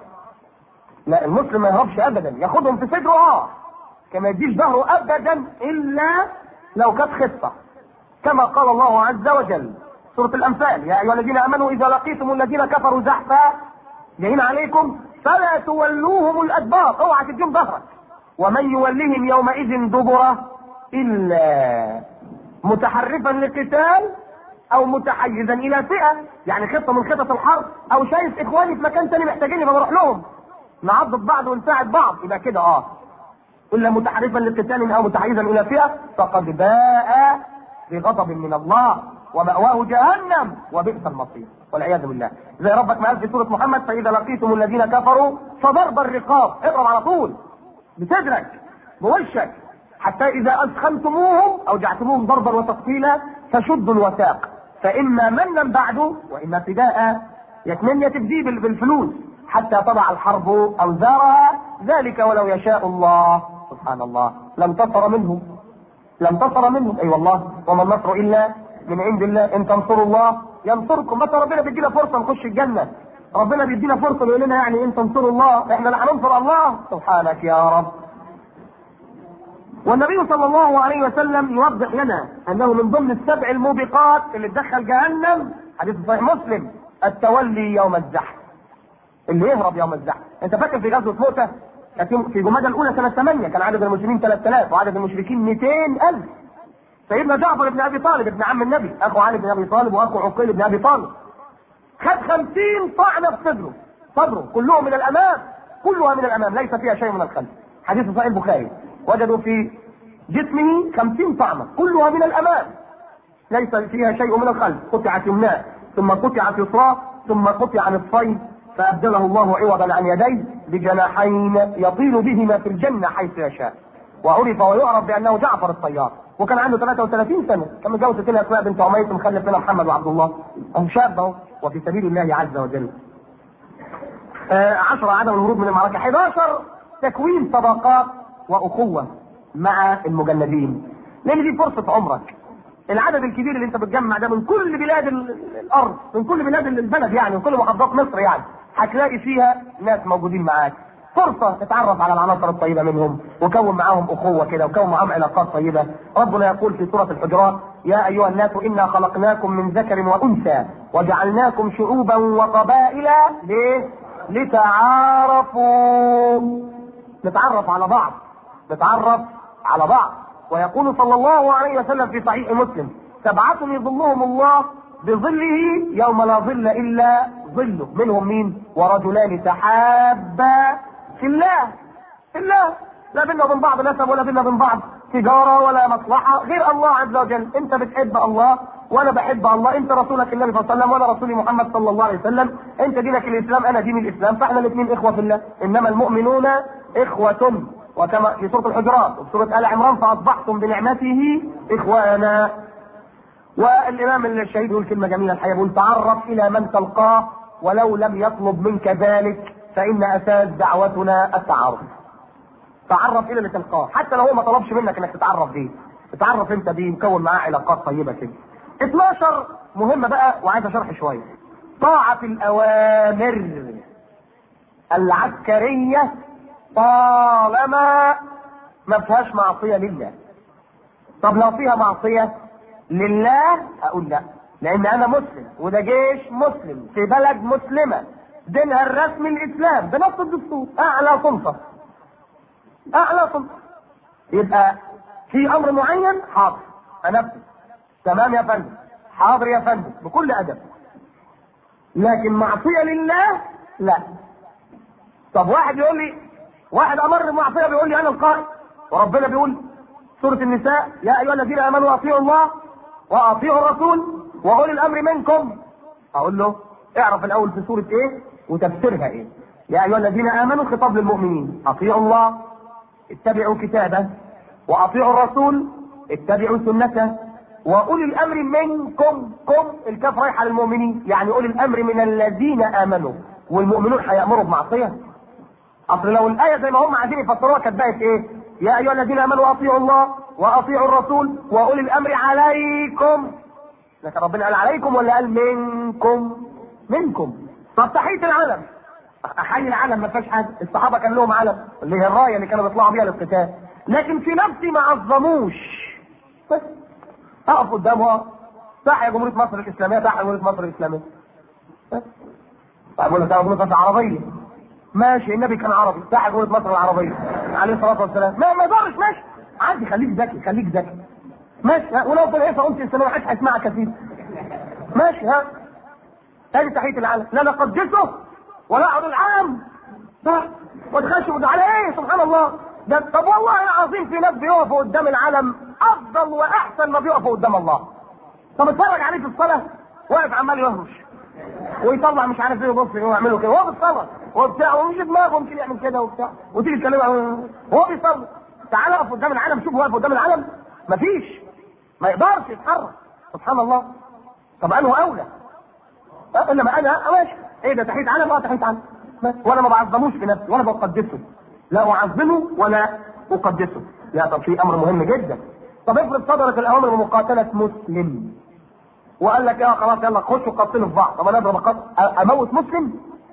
S1: لا المسلم ما يهربش ابدا ياخدهم في صدره اه كما يديش ظهره ابدا الا لو كانت خطة كما قال الله عز وجل سورة الانفال يا ايها الذين امنوا اذا لقيتم الذين كفروا زحفا جايين عليكم فلا تولوهم الادبار اوعى تديهم ظهرك ومن يولهم يومئذ دبره الا متحرفا لقتال او متحيزا الى فئه يعني خطه من خطط الحرب او شايف اخواني في مكان تاني محتاجين يبقى بروح لهم نعضد بعض ونساعد بعض يبقى كده اه الا متحرفا لقتال او متحيزا الى فئه فقد باء بغضب من الله ومأواه جهنم وبئس المصير والعياذ بالله زي ربك ما قال في سوره محمد فاذا لقيتم الذين كفروا فضرب الرقاب اضرب على طول بصدرك بوشك حتى اذا اثخنتموهم او جعلتموهم ضربا وتقتيلا فشدوا الوثاق فاما منا بعد واما فداء يتمنى يا تبديه بالفلوس حتى تضع الحرب اوزارها ذلك ولو يشاء الله سبحان الله لانتصر منهم لانتصر منهم اي أيوة والله وما النصر الا من عند الله ان تنصروا الله ينصركم متى ربنا بيدينا فرصه نخش الجنه ربنا بيدينا فرصه بيقول لنا يعني ان تنصروا الله احنا لا هننصر الله سبحانك يا رب والنبي صلى الله عليه وسلم يوضح لنا انه من ضمن السبع الموبقات اللي تدخل جهنم حديث صحيح مسلم التولي يوم الزحف اللي يهرب يوم الزحف انت فاكر في غزوه موته كانت في جمادى الاولى سنه 8 كان عدد المسلمين 3000 وعدد المشركين 200000 سيدنا جعفر بن ابي طالب ابن عم النبي اخو علي بن ابي طالب واخو عقيل بن ابي طالب خد 50 طعنه في صدره صدره كلهم من الامام كلها من الامام ليس فيها شيء من الخلف حديث صحيح البخاري وجدوا في جسمه 50 طعنه كلها من الامام ليس فيها شيء من الخلف قطعت يمناه ثم قطعت يسراه ثم قطع نصفين فابدله الله عوضا عن يديه بجناحين يطير بهما في الجنه حيث يشاء وعرف ويعرف بانه جعفر الطيار وكان عنده 33 سنه كان متجوز ستنا اسماء بنت عميس مخلف لنا محمد وعبد الله هو شاب اهو وفي سبيل الله عز وجل. آه عشرة عدم الهروب من المعركة 11 تكوين صداقات وأخوة مع المجندين لأن دي فرصة عمرك العدد الكبير اللي انت بتجمع ده من كل بلاد الارض من كل بلاد البلد يعني من كل محافظات مصر يعني هتلاقي فيها ناس موجودين معاك فرصة تتعرف على العناصر الطيبة منهم وكون معاهم أخوة كده وكون معاهم علاقات طيبة ربنا يقول في سورة الحجرات يا أيها الناس إنا خلقناكم من ذكر وأنثى وجعلناكم شعوبا وقبائل ليه؟ لتعارفوا نتعرف على بعض نتعرف على بعض ويقول صلى الله عليه وسلم في صحيح مسلم سبعة يظلهم الله بظله يوم لا ظل إلا ظله منهم مين ورجلان تحابا في الله في الله لا بينا وبين بعض نسب ولا بينا وبين بعض تجارة ولا مصلحة غير الله عز وجل انت بتحب الله وانا بحب الله انت رسولك النبي صلى الله عليه وسلم وانا رسولي محمد صلى الله عليه وسلم انت دينك الاسلام انا دين الاسلام فاحنا الاثنين اخوة في الله انما المؤمنون اخوة وكما في سورة الحجرات وفي سورة آل عمران فأصبحتم بنعمته إخوانا والإمام الشهيد يقول كلمة جميلة الحقيقة يقول تعرف إلى من تلقاه ولو لم يطلب منك ذلك فإن أساس دعوتنا التعارف تعرف إلى اللي تلقاه حتى لو هو ما طلبش منك إنك تتعرف بيه تتعرف أنت بيه مكون معاه علاقات طيبة كده 12 مهمة بقى وعايز شرح شوية طاعة الأوامر العسكرية طالما ما فيهاش معصية لله طب لو فيها معصية لله اقول لا لان انا مسلم وده جيش مسلم في بلد مسلمة دينها الرسمي الاسلام بنص الدستور اعلى سلطة اعلى سلطة يبقى في امر معين حاضر انفذ تمام يا فندم حاضر يا فندم بكل ادب لكن معصية لله لا طب واحد يقول لي واحد امر بمعصيه بيقول لي انا القائد وربنا بيقول سوره النساء يا ايها الذين امنوا اطيعوا الله واطيعوا الرسول واولي الامر منكم اقول له اعرف الاول في سوره ايه وتفسيرها ايه يا ايها الذين امنوا خطاب للمؤمنين اطيعوا الله اتبعوا كتابه واطيعوا الرسول اتبعوا سنته واولي الامر منكم كم الكاف رايحه للمؤمنين يعني اولي الامر من الذين امنوا والمؤمنون هيامروا بمعصيه اصل لو الايه زي ما هم عايزين يفسروها كانت بقت ايه؟ يا ايها الذين امنوا اطيعوا الله واطيعوا الرسول واولي الامر عليكم لكن ربنا قال عليكم ولا قال منكم؟ منكم طب تحيه العلم حي العلم ما فيهاش حاجه الصحابه كان لهم علم اللي هي الرايه اللي كانوا بيطلعوا بيها للقتال لكن في نفسي ما عظموش بس اقف قدامها صح يا جمهوريه مصر الاسلاميه صح يا جمهوريه مصر الاسلاميه بس اقول لك جمهوريه مصر العربيه ماشي النبي كان عربي صح جمهوريه مصر العربيه عليه الصلاه والسلام ما ما يضرش ماشي عادي خليك ذكي خليك ذكي ماشي ها ولو في العيسى قلت الاسلاميه محدش هيسمعك كثير ماشي ها هذه تحيه العالم لا نقدسه ولا اقعد العام صح وتخشوا على ايه سبحان الله ده طب والله العظيم في ناس بيقفوا قدام العلم افضل واحسن ما بيقفوا قدام الله طب اتفرج عليه في الصلاه واقف عمال يهرش ويطلع مش عارف ايه ويبص ويعمله كده وهو بيصلي وبتاع ومش دماغه ممكن يعمل كده وبتاع وتيجي تكلمه وهو بيصلي تعالى اقف قدام العلم شوف واقف قدام العلم مفيش ما يقدرش يتحرك سبحان الله طب انه اولى أه انما انا ماشي ايه ده تحيه علم اه تحيه علم وانا ما بعظموش في نفسي وانا بقدسه لا اعظمه ولا اقدسه لا طب في امر مهم جدا طب افرض صدرت الاوامر بمقاتله مسلم وقال لك يا خلاص يلا خشوا قتلوا في بعض طب انا اضرب اموت مسلم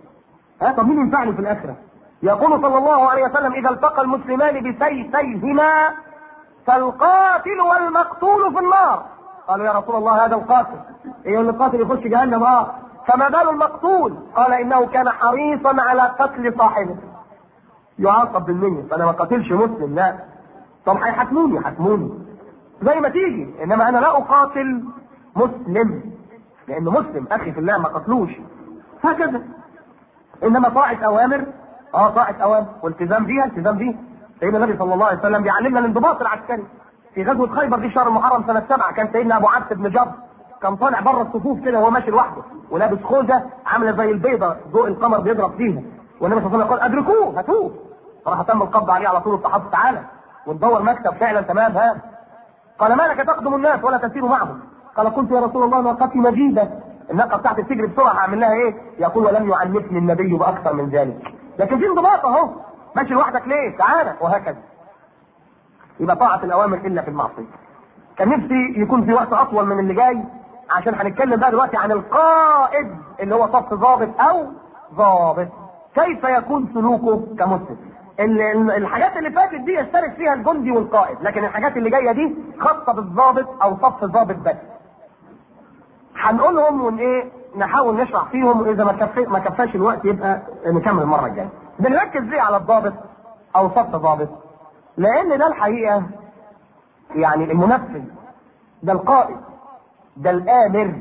S1: ها طب مين ينفعني في الاخره يقول صلى الله عليه وسلم اذا التقى المسلمان بسيفيهما فالقاتل والمقتول في النار قالوا يا رسول الله هذا القاتل ايه اللي القاتل يخش جهنم اه فما بال المقتول قال انه كان حريصا على قتل صاحبه يعاقب بالنية فانا ما قاتلش مسلم لا طب هيحاكموني يحاكموني زي ما تيجي انما انا لا اقاتل مسلم لانه مسلم اخي في الله ما قتلوش هكذا انما طاعة اوامر اه طاعة اوامر والتزام بيها التزام بيها سيدنا النبي صلى الله عليه وسلم بيعلمنا الانضباط العسكري في غزوة خيبر دي شهر المحرم سنة سبعة كان سيدنا ابو عبد بن جبر كان طالع بره الصفوف كده وهو ماشي لوحده ولابس خوذه عامله زي البيضه ضوء القمر بيضرب فيها والنبي صلى الله عليه وسلم قال ادركوه هاتوه راح تم القبض عليه على طول الصحابه تعالى وندور مكتب فعلا تمام ها قال ما لك تقدم الناس ولا تسير معهم قال قلت يا رسول الله ناقتي مجيده الناقه بتاعتي بتجري بسرعه هعمل لها ايه؟ يقول ولم يعنفني النبي باكثر من ذلك لكن في انضباط اهو ماشي لوحدك ليه؟ تعالى وهكذا يبقى طاعه الاوامر الا في المعصيه كان نفسي يكون في وقت اطول من اللي جاي عشان هنتكلم بقى دلوقتي عن القائد اللي هو صف ضابط او ضابط كيف يكون سلوكه كمسلم ال- ال- الحاجات اللي فاتت دي يشترك فيها الجندي والقائد لكن الحاجات اللي جايه دي خاصه بالضابط او صف ضابط بس هنقولهم ون ايه نحاول نشرح فيهم واذا ما كفي ما كفاش الوقت يبقى نكمل المره الجايه بنركز ليه على الضابط او صف ضابط لان ده الحقيقه يعني المنفذ ده القائد ده الامر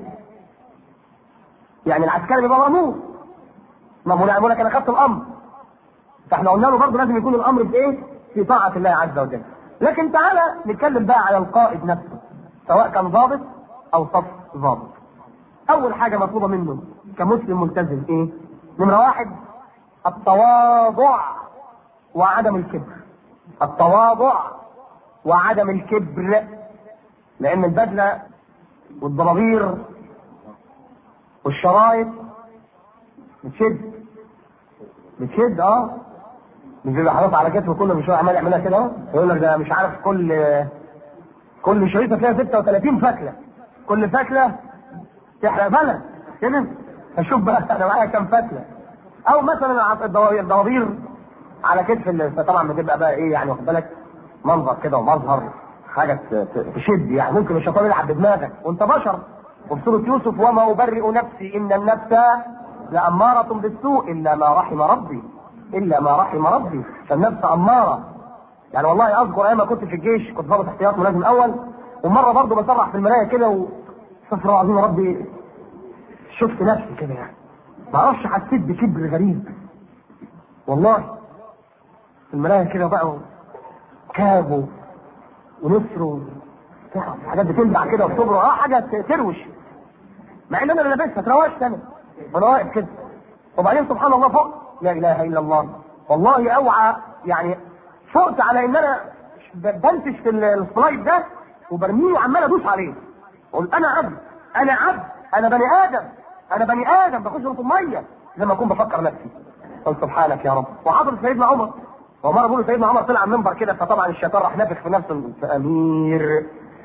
S1: يعني العسكري بيبقى مامور مامور يقول لك انا خدت الامر فاحنا قلنا له برضه لازم يكون الامر في ايه؟ في طاعه الله عز وجل. لكن تعالى نتكلم بقى على القائد نفسه سواء كان ضابط او صف ضابط. اول حاجه مطلوبه منه كمسلم ملتزم ايه؟ نمره واحد التواضع وعدم الكبر. التواضع وعدم الكبر لان البدله والضرابير والشرايط بتشد بتشد اه مش بيبقى حاطط على كتفه كل مش عمال يعملها كده اهو يقول لك ده مش عارف كل كل شريطه فيها 36 فتله كل فتله تحرق بلد كده فشوف بقى انا معايا كام فتله او مثلا الضوابير الضوابير على كتف ال- طبعا بتبقى بقى ايه يعني واخد بالك منظر كده ومظهر حاجه ت- ت- تشد يعني ممكن الشيطان يلعب بدماغك وانت بشر وفي سوره يوسف وما ابرئ نفسي ان النفس لاماره بالسوء الا ما رحم ربي الا ما رحم ربي فالنفس اماره يعني والله اذكر ايام ما كنت في الجيش كنت ضابط احتياط ملازم اول ومره برضه بسرح في المرايه كده واستغفر الله العظيم يا ربي شفت نفسي كده يعني ما اعرفش حسيت بكبر غريب والله في المرايه كده بقى كابه ونصره بتاع حاجات بتلمع كده وبتبرق اه حاجه ت- تروش مع ان انا اللي لابسها اتروشت انا وانا واقف كده وبعدين سبحان الله فوق لا اله الا الله والله اوعى يعني فقت على ان انا ب- بنتش في ال- السلايد ده وبرميه وعمال ادوس عليه قول انا عبد انا عبد انا بني ادم انا بني ادم بخش في الميه لما اكون بفكر نفسي قل سبحانك يا رب وحضر سيدنا عمر ومره بيقولوا سيدنا عمر طلع على المنبر كده فطبعا الشيطان راح نافخ في نفسه امير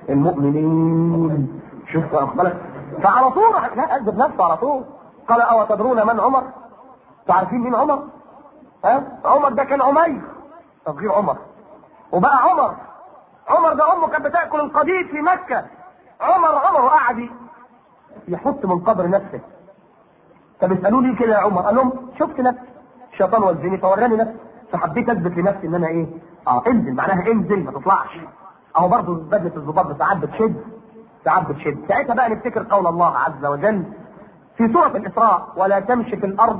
S1: المؤمنين شوف واخد بالك فعلى طول راح لا اثبت نفسه على طول قال او تدرون من عمر؟ انتوا عارفين مين عمر؟ ها؟ عمر ده كان عمير طب غير عمر وبقى عمر عمر ده امه كانت بتاكل القديد في مكه عمر عمر وقعد يحط من قبر نفسه طب اسالوا لي كده يا عمر قال لهم شفت نفسي الشيطان وزني فوراني نفسي فحبيت اثبت لنفسي ان انا ايه اه انزل معناها انزل ما تطلعش اهو برضه بدله الضباط ساعات بتشد ساعات بتشد ساعتها بقى نفتكر قول الله عز وجل في سورة الإسراء ولا تمشي في الأرض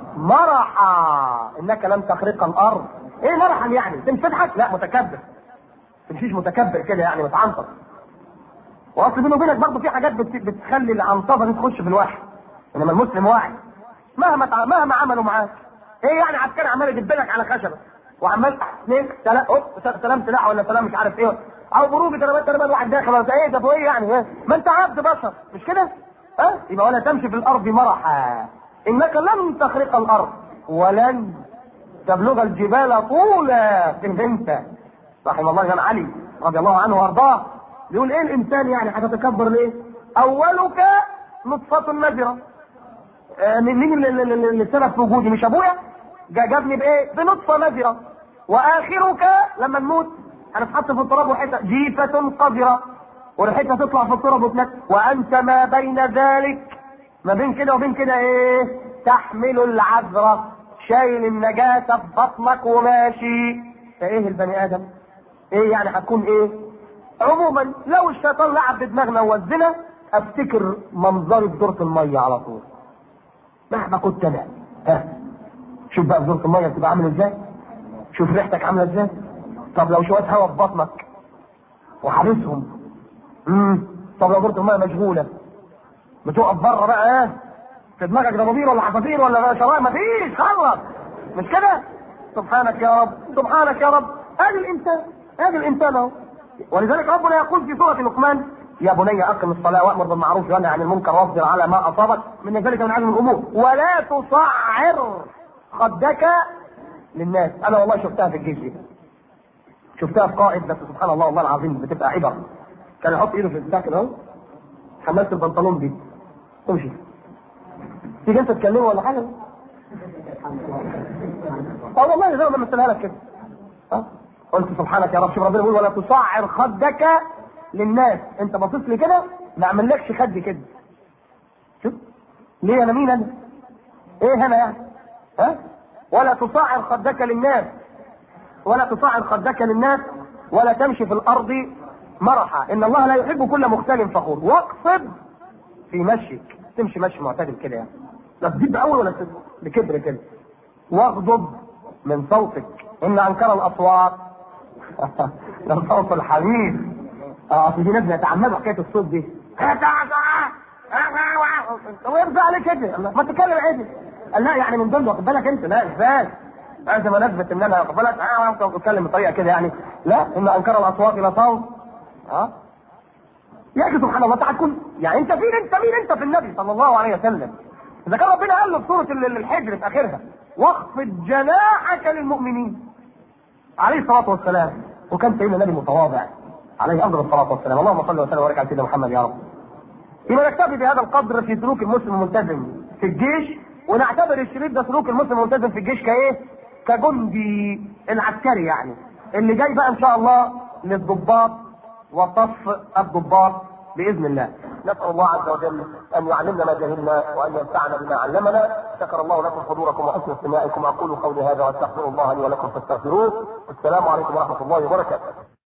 S1: مرحا إنك لم تخرق الأرض إيه مرحا يعني تمسحك لا متكبر تمشيش متكبر كده يعني متعنطف واصل بينه وبينك برضه في حاجات بت- بتخلي العنطفه دي تخش في الواحد انما المسلم واعي مهما تع- مهما عملوا معاك ايه يعني عسكري عمال يدبلك على خشبه وعمال اثنين سلام أوب، سلام سلاح ولا سلام مش عارف ايه او بروج تربات تربات واحد داخل ولا ايه ده ايه يعني إيه؟ ما انت عبد بشر مش كده؟ ها يبقى ولا تمشي في الارض مرحا انك لن تخرق الارض ولن تبلغ الجبال طولا فهمت رحم الله الامام علي رضي الله عنه وارضاه يقول ايه الانسان يعني هتتكبر ليه؟ اولك نطفة نذرة آه، مين مين اللي- اللي اللي السبب في وجودي مش ابويا جا جابني بايه بنطفه نذره واخرك لما نموت هنتحط في التراب وحته جيفه قذره وريحتها تطلع في التراب وتنك وانت ما بين ذلك ما بين كده وبين كده ايه تحمل العذرة شايل النجاسة في بطنك وماشي فايه البني ادم ايه يعني هتكون ايه عموما لو الشيطان لعب بدماغنا ووزنا افتكر منظري في دورة المية على طول مهما كنت انا ها شوف بقى في دورة المية بتبقى عامل ازاي شوف ريحتك عاملة ازاي طب لو شوية هوا في بطنك وحابسهم امم طب لو دورة المية مشغولة بتقف بره بقى ايه في دماغك ضبابير ولا حصافير ولا شرايط مفيش خلص مش كده سبحانك يا رب سبحانك يا رب ادي الانسان ادي الانسان اهو ولذلك ربنا يقول في سوره لقمان يا بني اقم الصلاه وامر بالمعروف وانهى عن المنكر واصبر على ما اصابك من ذلك من عزم الامور ولا تصعر خدك للناس انا والله شفتها في الجيش دي شفتها في قائد بس سبحان الله والله العظيم بتبقى عبر كان يحط ايده في البتاع كده اهو حملت البنطلون دي امشي تيجي انت تكلمه ولا حاجه اه والله زي ما مثلها لك كده اه قلت سبحانك يا رب شوف ربنا بيقول ولا تصعر خدك للناس انت باصص لي كده ما اعملكش خد كده شوف ليه انا مين انا ايه انا يعني ها ولا تصعر خدك للناس ولا تصعر خدك للناس ولا تمشي في الارض مرحا ان الله لا يحب كل مختال فخور واقصد في مشيك تمشي مشي معتدل كده يعني لا تجيب اول ولا تجيب بكبر كده واغضب من صوتك ان انكر الاصوات لصوت الحبيب اه في ناس بيتعمدوا حكايه الصوت دي ويرجع عليه كده الله، ما تتكلم عدل قال لا يعني من ضمن واخد بالك انت لا ازاي لازم اثبت ان انا واخد بالك اه انت بتتكلم بطريقه كده يعني لا ان انكر الاصوات لصوت اه يا اخي سبحان الله تعالى كن يعني انت فين انت مين انت في النبي صلى الله عليه وسلم اذا كان ربنا قال له في سوره ال- الحجر في اخرها واخفض جناحك للمؤمنين عليه الصلاه والسلام وكان سيدنا النبي متواضع عليه افضل الصلاه والسلام اللهم صل وسلم وبارك على سيدنا محمد يا رب يبقى نكتفي بهذا القدر في سلوك المسلم الملتزم في الجيش ونعتبر الشريط ده سلوك المسلم الملتزم في الجيش كايه؟ كجندي العسكري يعني اللي جاي بقى ان شاء الله للضباط وصف الضباط باذن الله. نسال الله عز وجل ان يعلمنا ما جهلنا وان ينفعنا بما علمنا. شكر الله لكم حضوركم وحسن استماعكم اقول قولي هذا واستغفر الله لي ولكم فاستغفروه. السلام عليكم ورحمه الله وبركاته.